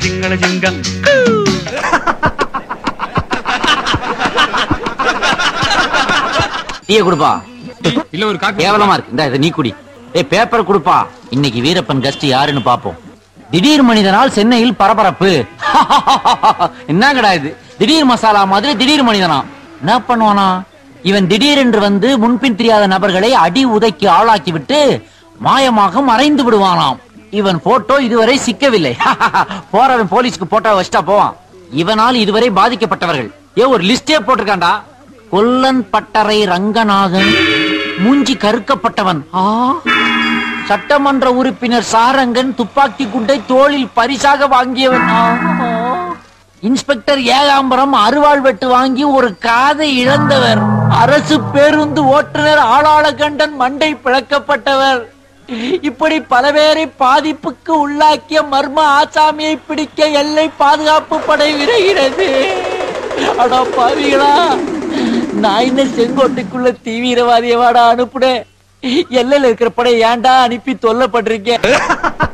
சிங்கள ஜிங்க டீய கொடுப்பா இல்ல ஒரு காப்பி கேவலமா இருக்கு இந்த இதை நீ குடி ஏய் பேப்பர் கொடுப்பா இன்னைக்கு வீரப்பன் கஸ்ட் யாருன்னு பாப்போம் திடீர் மனிதனால் சென்னையில் பரபரப்பு என்னங்கடா இது திடீர் மசாலா மாதிரி திடீர் மனிதனா என்ன பண்ணுவானா இவன் திடீரென்று வந்து முன்பின் தெரியாத நபர்களை அடி உதைக்கு ஆளாக்கி விட்டு மாயமாக மறைந்து விடுவானாம் இவன் போட்டோ இதுவரை சிக்கவில்லை போறவன் போலீஸ்க்கு போட்டோ வச்சுட்டா போவான் இவனால் இதுவரை பாதிக்கப்பட்டவர்கள் ஏ ஒரு லிஸ்டே போட்டிருக்கான்டா கொல்லன் பட்டறை ரங்கநாதன் மூஞ்சி கருக்கப்பட்டவன் ஆ சட்டமன்ற உறுப்பினர் சாரங்கன் துப்பாக்கி குண்டை தோளில் பரிசாக வாங்கியவன் ஆ. இன்ஸ்பெக்டர் ஏகாம்பரம் அருவாள் வெட்டு வாங்கி ஒரு காதை இழந்தவர் அரசு பேருந்து ஓட்டுநர் ஆளாள கண்டன் மண்டை பிளக்கப்பட்டவர் இப்படி பல பேரை பாதிப்புக்கு உள்ளாக்கிய மர்ம ஆசாமியை பிடிக்க எல்லை பாதுகாப்பு படை விரைகிறது அடா பாவிகளா நான் என்ன செங்கோட்டைக்குள்ள தீவிரவாதியவாடா அனுப்புனேன் எல்லையில இருக்கிற படை ஏன்டா அனுப்பி தொல்லப்பட்டிருக்கேன்